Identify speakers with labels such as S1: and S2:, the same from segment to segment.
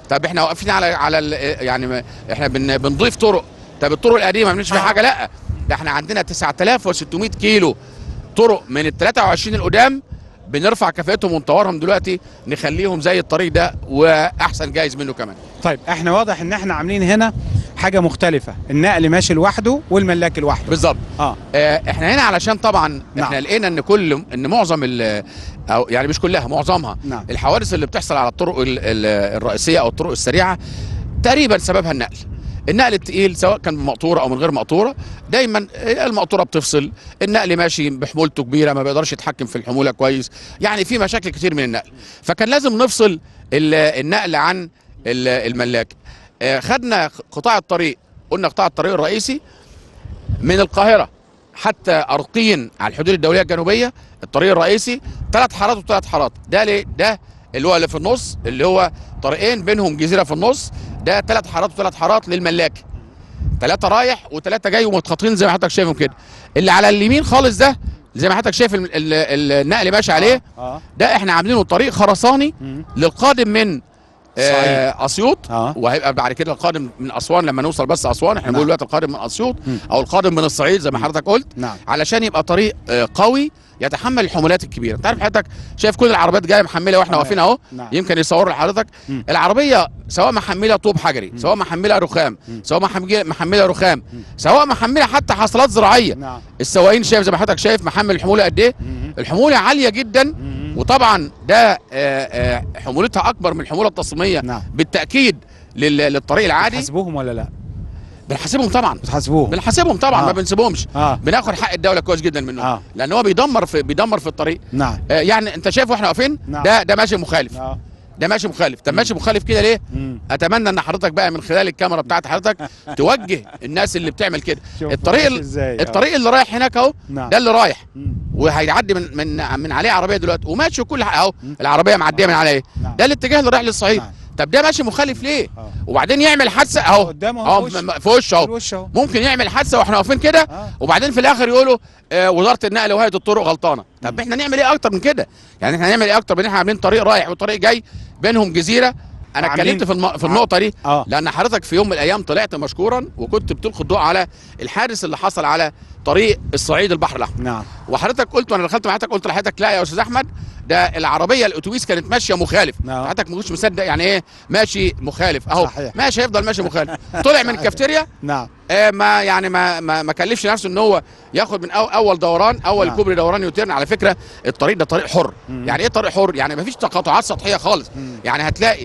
S1: طب احنا واقفين على على ال- يعني ما- احنا بن بنضيف طرق طب الطرق القديمه ما بنعملش فيها
S2: آه.
S1: حاجه لا ده احنا عندنا 9600 كيلو طرق من ال 23 القدام بنرفع كفاءتهم ونطورهم دلوقتي نخليهم زي الطريق ده واحسن جايز منه كمان
S2: طيب احنا واضح ان احنا عاملين هنا حاجه مختلفه النقل ماشي لوحده والملاك لوحده
S1: بالظبط
S2: اه
S1: آه، احنا هنا علشان طبعا
S2: نعم.
S1: احنا لقينا ان كل ان معظم ال- او يعني مش كلها معظمها
S2: نعم.
S1: الحوادث اللي بتحصل على الطرق ال- ال- الرئيسيه او الطرق السريعه تقريبا سببها النقل النقل التقيل سواء كان بمقطوره او من غير مقطوره دايما المقطوره بتفصل النقل ماشي بحمولته كبيره ما بيقدرش يتحكم في الحموله كويس يعني في مشاكل كتير من النقل فكان لازم نفصل ال- النقل عن ال- الملاك آه، خدنا قطاع الطريق قلنا قطاع الطريق الرئيسي من القاهره حتى ارقين على الحدود الدوليه الجنوبيه الطريق الرئيسي ثلاث حارات وثلاث حارات ده ليه ده اللي هو اللي في النص اللي هو طريقين بينهم جزيره في النص ده ثلاث حارات وثلاث حارات للملاك ثلاثه رايح وثلاثه جاي ومتخطين زي ما حضرتك شايفهم كده اللي على اليمين خالص ده زي ما حضرتك شايف ال- ال- النقل ماشي عليه
S2: اه
S1: ده احنا عاملينه طريق خرساني
S2: مم.
S1: للقادم من آه اسيوط
S2: اه
S1: وهيبقى بعد كده القادم من اسوان لما نوصل بس اسوان احنا
S2: نعم.
S1: بنقول دلوقتي القادم من اسيوط
S2: مم.
S1: او القادم من الصعيد زي ما حضرتك قلت
S2: نعم
S1: علشان يبقى طريق آه، قوي يتحمل الحمولات الكبيره انت عارف حضرتك شايف كل العربيات جايه محمله واحنا
S2: تمام.
S1: واقفين اهو
S2: نعم
S1: يمكن يصوروا لحضرتك
S2: مم.
S1: العربيه سواء محمله طوب حجري سواء محمله رخام
S2: مم.
S1: سواء محمله محمله رخام سواء محمله حتى حصلات زراعيه
S2: نعم
S1: السواقين شايف زي ما حضرتك شايف محمل الحموله قد ايه
S2: مم.
S1: الحموله عاليه جدا
S2: مم.
S1: وطبعا ده آه، آه، حمولتها اكبر من الحموله التصميميه
S2: نعم
S1: بالتاكيد لل- للطريق العادي
S2: بتحاسبوهم ولا لا
S1: بنحاسبهم طبعا
S2: بتحاسبوهم
S1: بنحاسبهم طبعا
S2: آه.
S1: ما بنسيبهمش
S2: اه
S1: بناخد حق الدوله كويس جدا منهم
S2: اه
S1: لان هو بيدمر في بيدمر في الطريق
S2: نعم
S1: آه، يعني انت شايف واحنا واقفين
S2: نعم.
S1: ده ده ماشي مخالف
S2: اه
S1: ده ماشي مخالف طب
S2: مم.
S1: ماشي مخالف كده ليه
S2: مم.
S1: اتمنى ان حضرتك بقى من خلال الكاميرا بتاعت حضرتك توجه الناس اللي بتعمل كده
S2: شوف
S1: الطريق
S2: ماشي
S1: ال-
S2: ازاي آه.
S1: الطريق اللي رايح هناك اهو
S2: نعم
S1: ده اللي رايح
S2: مم.
S1: وهيعدي من من من عليه عربيه دلوقتي وماشي وكل حاجه اهو
S2: مم.
S1: العربيه معديه من عليه
S2: نعم
S1: ده الاتجاه اللي رايح للصعيد
S2: نعم.
S1: طب ده ماشي مخالف ليه
S2: اه
S1: وبعدين يعمل حادثه اهو
S2: قدامه
S1: اهو
S2: اهو في وشه.
S1: م- م- في وشه اهو
S2: الوش اهو
S1: ممكن يعمل حادثه واحنا واقفين كده
S2: اه
S1: وبعدين في الاخر يقولوا آه وزاره النقل وهيئه الطرق غلطانه طب
S2: مم.
S1: احنا نعمل ايه اكتر من كده يعني احنا هنعمل ايه اكتر من إن احنا عاملين طريق رايح وطريق جاي بينهم جزيره انا
S2: عاملين-
S1: اتكلمت في, الم... في النقطه دي
S2: اه
S1: لان حضرتك في يوم من الايام طلعت مشكورا وكنت بتلقي الضوء على الحادث اللي حصل على طريق الصعيد البحر الاحمر
S2: نعم
S1: وحضرتك قلت وانا دخلت مع حضرتك قلت لحضرتك لا يا استاذ احمد ده العربيه الاتوبيس كانت ماشيه مخالف
S2: نعم.
S1: حضرتك ما كنتش مصدق يعني ايه ماشي مخالف اهو
S2: صحيح.
S1: ماشي هيفضل ماشي مخالف طلع من الكافتيريا
S2: نعم
S1: آه ما يعني ما ما, ما كلفش نفسه ان هو ياخد من أو اول دوران اول
S2: نعم.
S1: كوبري دوران يوتيرن على فكره الطريق ده طريق حر
S2: مم.
S1: يعني ايه طريق حر يعني ما فيش تقاطعات سطحيه خالص
S2: مم.
S1: يعني هتلاقي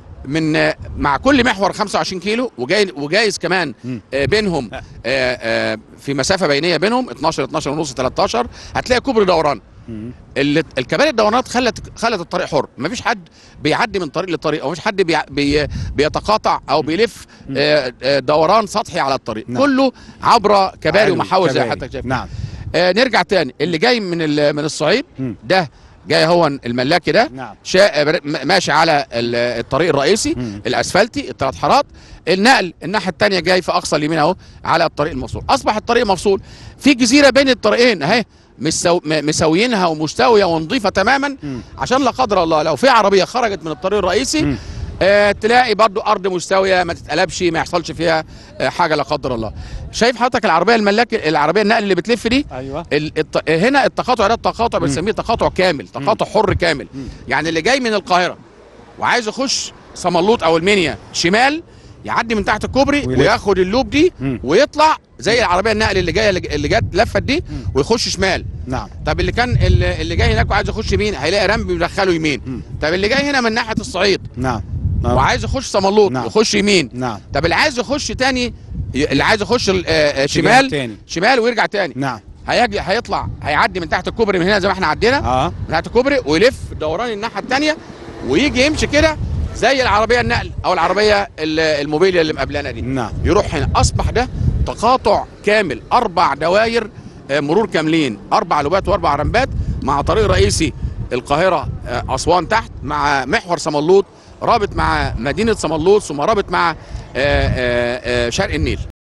S1: من آه، مع كل محور 25 كيلو وجاي وجايز كمان
S2: مم.
S1: آه، بينهم
S2: لا.
S1: آه، آه، في مسافه بينيه بينهم 12 12 ونص 13 هتلاقي كوبري دوران
S2: مم.
S1: اللي الكباري الدورانات خلت خلت الطريق حر مفيش حد بيعدي من طريق لطريق او مفيش حد بي بي بيتقاطع او بيلف
S2: مم.
S1: آه، آه، دوران سطحي على الطريق
S2: نعم.
S1: كله عبر كباري
S2: حلو،
S1: ومحاور زي
S2: كباري.
S1: حضرتك شايف
S2: نعم
S1: آه نرجع تاني اللي جاي من ال- من الصعيد
S2: مم.
S1: ده جاي هو الملاكي ده
S2: نعم
S1: شا... م- ماشي على ال- الطريق الرئيسي
S2: مم.
S1: الاسفلتي الثلاث حارات النقل الناحيه الثانيه جاي في اقصى اليمين اهو على الطريق المفصول اصبح الطريق مفصول في جزيره بين الطريقين اهي مسو... م- مسويينها ومستويه ونظيفه تماما
S2: مم.
S1: عشان لا قدر الله لو في عربيه خرجت من الطريق الرئيسي
S2: مم.
S1: آه تلاقي برضو ارض مستويه ما تتقلبش ما يحصلش فيها آه حاجه لا قدر الله شايف حضرتك العربيه الملاك العربيه النقل اللي بتلف دي
S2: ايوه
S1: ال- الت... هنا التقاطع ده التقاطع
S2: مم.
S1: بنسميه تقاطع كامل تقاطع حر كامل
S2: مم.
S1: يعني اللي جاي من القاهره وعايز يخش صملوط او المنيا شمال يعدي من تحت الكوبري
S2: ويلف.
S1: وياخد اللوب دي
S2: مم.
S1: ويطلع زي العربيه النقل اللي جايه اللي جت لفت دي
S2: مم.
S1: ويخش شمال
S2: نعم
S1: طب اللي كان اللي اللي جاي هناك وعايز يخش يمين هيلاقي رمب بيدخله يمين
S2: مم.
S1: طب اللي جاي هنا من ناحيه الصعيد
S2: نعم نعم.
S1: وعايز يخش صملوط
S2: نعم.
S1: يخش يمين
S2: نعم
S1: طب اللي عايز يخش تاني اللي عايز يخش ال- آه، آه،
S2: اتجاه
S1: شمال
S2: تاني
S1: شمال ويرجع تاني
S2: نعم
S1: هيجي هيطلع هيعدي من تحت الكوبري من هنا زي ما احنا عدينا
S2: اه
S1: من تحت الكوبري ويلف دوران الناحيه الثانيه ويجي يمشي كده زي العربيه النقل او العربيه ال- الموبيليا اللي مقابلانا دي
S2: نعم
S1: يروح هنا اصبح ده تقاطع كامل اربع دواير آه، مرور كاملين اربع لوبات واربع رمبات مع طريق رئيسي القاهره آه، اسوان تحت مع محور صملوط رابط مع مدينه صملوط ثم رابط مع آه، آه، آه، شرق النيل